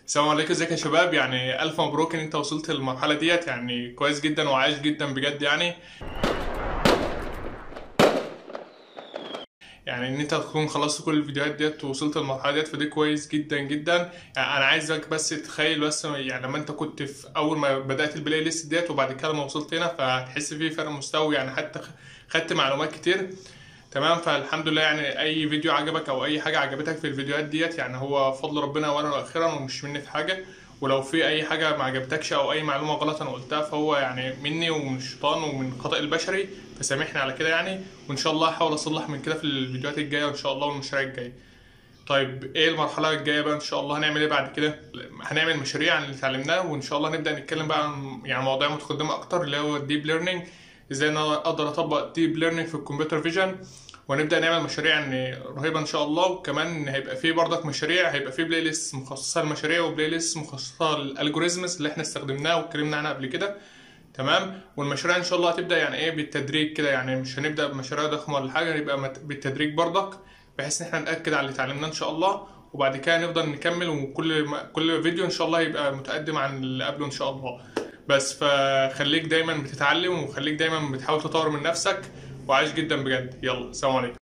السلام عليكم ازيك يا شباب يعني الف مبروك ان انت وصلت للمرحله ديت يعني كويس جدا وعايش جدا بجد يعني يعني ان انت تكون خلصت كل الفيديوهات ديت ووصلت للمرحله ديت فدي كويس جدا جدا يعني انا عايزك بس تتخيل بس يعني لما انت كنت في اول ما بدات البلاي ليست ديت وبعد كده لما وصلت هنا فهتحس فيه فرق مستوى يعني حتى خدت معلومات كتير تمام فالحمد لله يعني اي فيديو عجبك او اي حاجه عجبتك في الفيديوهات ديت يعني هو فضل ربنا اولا واخيرا ومش مني في حاجه ولو في اي حاجه ما عجبتكش او اي معلومه غلط انا قلتها فهو يعني مني ومن الشيطان ومن خطأ البشري فسامحني على كده يعني وان شاء الله هحاول اصلح من كده في الفيديوهات الجايه وان شاء الله والمشاريع الجايه طيب ايه المرحله الجايه بقى ان شاء الله هنعمل ايه بعد كده هنعمل مشاريع عن اللي اتعلمناه وان شاء الله نبدا نتكلم بقى عن يعني مواضيع متقدمه اكتر اللي هو الديب ليرنينج ازاي انا اقدر اطبق ديب ليرنينج في الكمبيوتر فيجن ونبدا نعمل مشاريع يعني رهيبه ان شاء الله وكمان هيبقى فيه برضك مشاريع هيبقى فيه بلاي ليست مخصصه للمشاريع وبلاي ليست مخصصه للالجوريزمز اللي احنا استخدمناها واتكلمنا عنها قبل كده تمام والمشاريع ان شاء الله هتبدا يعني ايه بالتدريج كده يعني مش هنبدا بمشاريع ضخمه ولا حاجه هيبقى بالتدريج برضك بحيث ان احنا ناكد على اللي اتعلمناه ان شاء الله وبعد كده نفضل نكمل وكل كل فيديو ان شاء الله يبقى متقدم عن اللي قبله ان شاء الله بس فخليك دايما بتتعلم وخليك دايما بتحاول تطور من نفسك وعايش جدا بجد يلا سلام عليكم